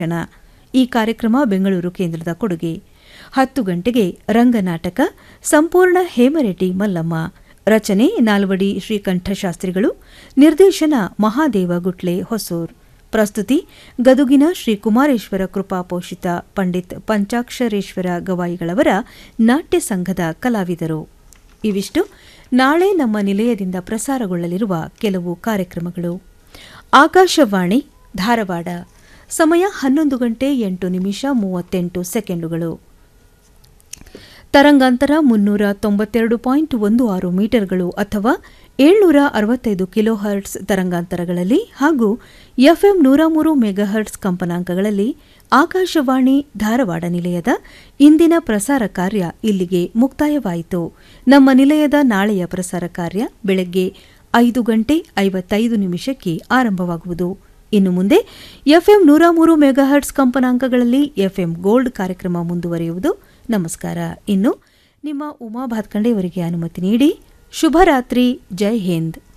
ಕ್ಷಣ ಈ ಕಾರ್ಯಕ್ರಮ ಬೆಂಗಳೂರು ಕೇಂದ್ರದ ಕೊಡುಗೆ ಹತ್ತು ಗಂಟೆಗೆ ರಂಗನಾಟಕ ಸಂಪೂರ್ಣ ಹೇಮರೆಡ್ಡಿ ಮಲ್ಲಮ್ಮ ರಚನೆ ನಾಲ್ವಡಿ ಶ್ರೀಕಂಠಶಾಸ್ತ್ರಿಗಳು ನಿರ್ದೇಶನ ಮಹಾದೇವ ಗುಟ್ಲೆ ಹೊಸೂರ್ ಪ್ರಸ್ತುತಿ ಗದುಗಿನ ಶ್ರೀ ಕುಮಾರೇಶ್ವರ ಕೃಪಾ ಪೋಷಿತ ಪಂಡಿತ್ ಪಂಚಾಕ್ಷರೇಶ್ವರ ಗವಾಯಿಗಳವರ ನಾಟ್ಯ ಸಂಘದ ಕಲಾವಿದರು ಇವಿಷ್ಟು ನಾಳೆ ನಮ್ಮ ನಿಲಯದಿಂದ ಪ್ರಸಾರಗೊಳ್ಳಲಿರುವ ಕೆಲವು ಕಾರ್ಯಕ್ರಮಗಳು ಆಕಾಶವಾಣಿ ಧಾರವಾಡ ಸಮಯ ಹನ್ನೊಂದು ಗಂಟೆ ಎಂಟು ನಿಮಿಷ ಮೂವತ್ತೆಂಟು ಸೆಕೆಂಡುಗಳು ತರಂಗಾಂತರ ಮುನ್ನೂರ ತೊಂಬತ್ತೆರಡು ಪಾಯಿಂಟ್ ಒಂದು ಆರು ಮೀಟರ್ಗಳು ಅಥವಾ ಏಳ್ನೂರ ಅರವತ್ತೈದು ಕಿಲೋ ಹರ್ಟ್ಸ್ ತರಂಗಾಂತರಗಳಲ್ಲಿ ಹಾಗೂ ಎಫ್ಎಂ ನೂರ ಮೂರು ಮೆಗಾಹರ್ಟ್ಸ್ ಕಂಪನಾಂಕಗಳಲ್ಲಿ ಆಕಾಶವಾಣಿ ಧಾರವಾಡ ನಿಲಯದ ಇಂದಿನ ಪ್ರಸಾರ ಕಾರ್ಯ ಇಲ್ಲಿಗೆ ಮುಕ್ತಾಯವಾಯಿತು ನಮ್ಮ ನಿಲಯದ ನಾಳೆಯ ಪ್ರಸಾರ ಕಾರ್ಯ ಬೆಳಗ್ಗೆ ಐದು ಗಂಟೆ ಐವತ್ತೈದು ನಿಮಿಷಕ್ಕೆ ಆರಂಭವಾಗುವುದು ಇನ್ನು ಮುಂದೆ ಎಫ್ಎಂ ನೂರ ಮೂರು ಮೆಗಾಹರ್ಟ್ಸ್ ಕಂಪನಾಂಕಗಳಲ್ಲಿ ಎಫ್ಎಂ ಗೋಲ್ಡ್ ಕಾರ್ಯಕ್ರಮ ಮುಂದುವರಿಯುವುದು ನಮಸ್ಕಾರ ಇನ್ನು ನಿಮ್ಮ ಉಮಾ ಭಾತ್ಕಂಡೆಯವರಿಗೆ ಅನುಮತಿ ನೀಡಿ ಶುಭರಾತ್ರಿ ಜೈ ಹಿಂದ್